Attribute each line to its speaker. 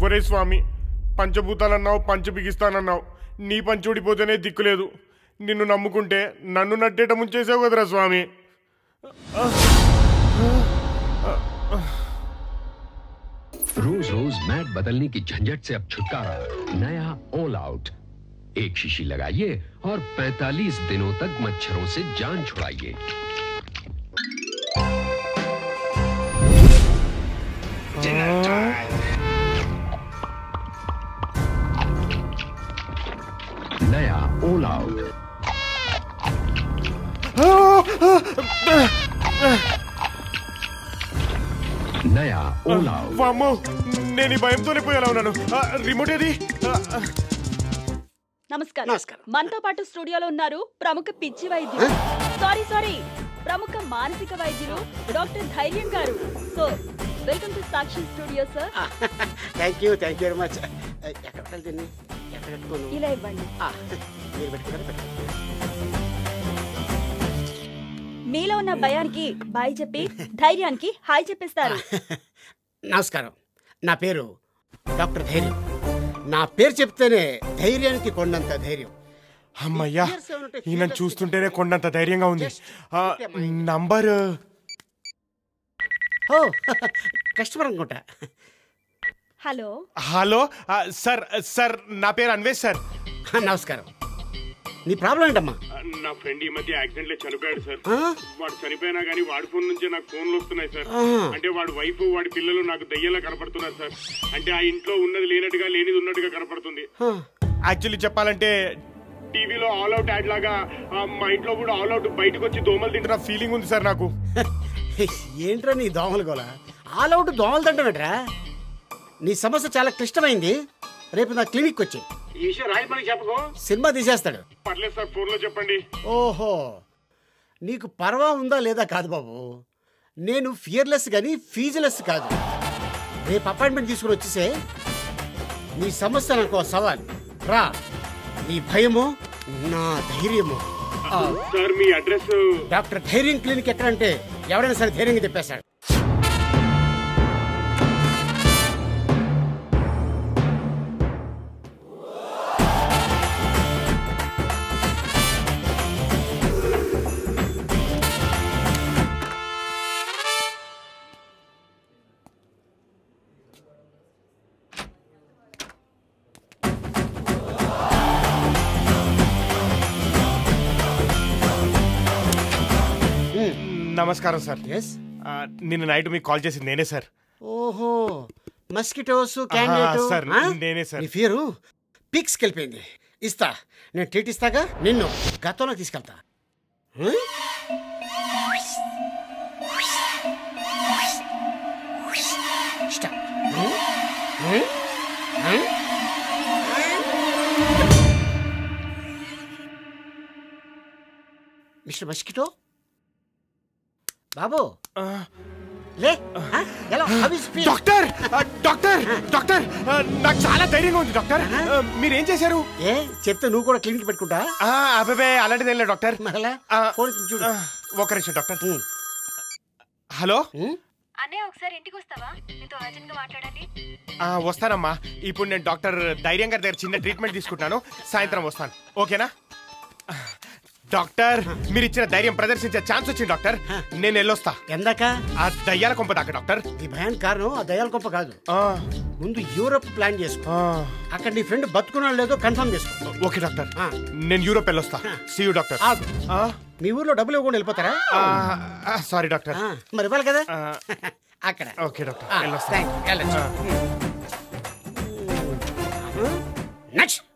Speaker 1: ఒరే స్వామి పంచభూతాలన్నావు పంచ బిగిస్తానన్నావు నీ పంచి ఊడిపోతేనే దిక్కులేదు నిన్ను నమ్ముకుంటే నన్ను నట్టేట ముంచేసావు కదరా స్వామి
Speaker 2: रोज रोज मैट बदलने की झंझट से अब छुटकारा नया ऑल आउट एक शीशी लगाइए और 45 दिनों तक मच्छरों से जान छुड़ाइए नया ऑल आउट नया ऑल आउट
Speaker 1: వామ్మో నేను ఈ భయంతోనే పోయేలా ఉన్నాను ఆ, రిమోట్ ఏది ఆ, ఆ.
Speaker 3: నమస్కారం
Speaker 4: నమస్కారం.
Speaker 3: మనతో పాటు స్టూడియోలో ఉన్నారు ప్రముఖ పిచ్చి వైద్యులు సారీ సారీ ప్రముఖ మానసిక వైద్యులు డాక్టర్ ధైర్యం గారు so welcome to Sakshi studio sir
Speaker 4: thank you thank you very much ఎక్కడ పెట్టాలి దీన్ని ఎక్కడ పెట్టుకోను
Speaker 3: ఇలా ఇవ్వండి
Speaker 4: ఆ, మీరు పెట్టుకున్నారా పెట్టండి
Speaker 3: మీలో ఉన్న భయానికి బాయ్ చెప్పి ధైర్యానికి హాయ్ చెప్పేస్తారు
Speaker 4: నమస్కారం నా పేరు డాక్టర్ ధైర్యం నా పేరు చెప్తేనే ధైర్యానికి కొండంత ధైర్యం
Speaker 1: అమ్మయ్యా ఈయన చూస్తుంటేనే కొండంత ధైర్యంగా ఉంది ఆ, నంబర్
Speaker 4: ఓ కస్టమర్ అనుకుంటా
Speaker 3: హలో
Speaker 1: హలో ఆ, సార్ సార్ నా పేరు అన్వేష్ సార్
Speaker 4: నమస్కారం నీ ప్రాబ్లం ఏంటమ్మా
Speaker 1: నా ఫ్రెండ్ ఈ మధ్య యాక్సిడెంట్ లో చనిపోయాడు సార్
Speaker 4: ఆ?
Speaker 1: వాడు చనిపోయినా కానీ వాడి ఫోన్ నుంచే నాకు ఫోన్లు వస్తున్నాయి సార్
Speaker 4: ఆహా.
Speaker 1: అంటే వాడి వైఫ్ వాడి పిల్లలు నాకు దయ్యంలా కనపడుతున్నారు సార్ అంటే ఆ ఇంట్లో ఉన్నది లేనట్టుగా లేనిది ఉన్నట్టుగా కనపడుతుంది
Speaker 4: ఆ,
Speaker 1: యాక్చువల్లీ చెప్పాలంటే టీవీలో ఆల్ అవుట్ యాడ్ లాగా ఆ, మా ఇంట్లో కూడా ఆల్ అవుట్ బయటకు వచ్చి దోమలు తింటున్న ఫీలింగ్ ఉంది సార్ నాకు
Speaker 4: ఏంట్రా నీ దోమలు గోల ఆల్ అవుట్ దోమలు తింటామేట్రా నీ సమస్య చాలా క్లిష్టమైంది రేపు నా క్లినిక్ వచ్చి ఈ విషయం రాయమని చెప్పకు సినిమా తీసేస్తాడు
Speaker 1: పర్లేదు సార్ ఫోన్ లో చెప్పండి
Speaker 4: ఓహో నీకు పర్వా ఉందా లేదా కాదు బాబు నేను ఫియర్లెస్ కానీ ఫీజులెస్ కాదు రేపు అపాయింట్మెంట్ తీసుకుని వచ్చేసే నీ సమస్య నాకు ఓ సవాల్ రా నీ భయము నా ధైర్యము ఆ,
Speaker 1: సార్ మీ అడ్రస్
Speaker 4: డాక్టర్ ధైర్యం క్లినిక్ ఎక్కడంటే ఎవరైనా సరే ధైర్యంగా చెప్పేశాడు
Speaker 1: నమస్కారం సార్
Speaker 4: ఎస్
Speaker 1: ఆ, నిన్న నైట్ మీకు కాల్ చేసింది నేనే సార్
Speaker 4: ఓహో మస్కిటోస్ క్యాండిడేట్
Speaker 1: సార్, నేనే సార్.
Speaker 4: నీ ఫియరు పిక్స్కి వెళ్ళిపోయింది ఇస్తా నేను ట్రీట్ ఇస్తాగా నిన్ను గతంలో తీసుకెళ్తా హ్మ్? Stop. హ్మ్? హ్మ్? హ్మ్? మిస్టర్ మస్కిటో బాబు
Speaker 1: ఆ,
Speaker 4: లే ఆ? ఎలా How is feel?
Speaker 1: డాక్టర్ ఆ, డాక్టర్ డాక్టర్ ఆ, నాకు చాలా ధైర్యంగా ఉంది డాక్టర్ ఆ, మీరు ఏం చేశారు
Speaker 4: ఏ చెప్తే నువ్వు కూడా క్లినిక్ పెట్టుకుంటా
Speaker 1: ఆ, అబ్బే అలాంటిది ఏం లేదు డాక్టర్
Speaker 4: మరలా
Speaker 1: ఆ,
Speaker 4: ఫోన్ ఇచ్చి చూడు
Speaker 1: ఆ, ఒక్క నిమిషం డాక్టర్
Speaker 4: ఉమ్.
Speaker 1: హలో
Speaker 4: ఉమ్.
Speaker 5: అన్నయ్య ఒకసారి ఇంటికి వస్తావా నీతో అర్జెంట్ గా మాట్లాడాలి
Speaker 1: ఆ, వస్తానమ్మా ఇప్పుడు నేను డాక్టర్ ధైర్యం గారి దగ్గర చిన్న ట్రీట్మెంట్ తీసుకుంటాను సాయంత్రం వస్తాను ఓకేనా డాక్టర్ మీరు ఇచ్చిన ధైర్యం ప్రదర్శించే ఛాన్స్ వచ్చింది డాక్టర్ నేను వెళ్ళొస్తా
Speaker 4: ఎందాక
Speaker 1: ఆ దయ్యాల కొంప దాకా డాక్టర్
Speaker 4: ఈ భయానికి కారణం ఆ దయాల గొప్ప కాదు
Speaker 1: ఆ,
Speaker 4: ముందు యూరోప్ ప్లాన్ చేసుకో
Speaker 1: ఆ,
Speaker 4: అక్కడ నీ ఫ్రెండ్ బతుకున్నాడు లేదో కన్ఫర్మ్ చేసుకో
Speaker 1: ఓకే డాక్టర్
Speaker 4: ఆ.
Speaker 1: నేను యూరోప్ వెళ్ళొస్తా సీ యూ డాక్టర్
Speaker 4: ఆగు.
Speaker 1: ఆ,
Speaker 4: మీ ఊర్లో డబ్బులు ఇవ్వకుండా వెళ్ళిపోతారా
Speaker 1: ఆ, ఆ, సారీ డాక్టర్
Speaker 4: ఆ, మరి ఇవ్వాలి కదా
Speaker 1: ఆ,
Speaker 4: అక్కడ
Speaker 1: ఓకే డాక్టర్
Speaker 4: ఆ,
Speaker 1: వెళ్ళొస్తా
Speaker 4: థాంక్ యూ. వెళ్ళొచ్చు.
Speaker 1: ఆ.
Speaker 4: నెక్స్ట్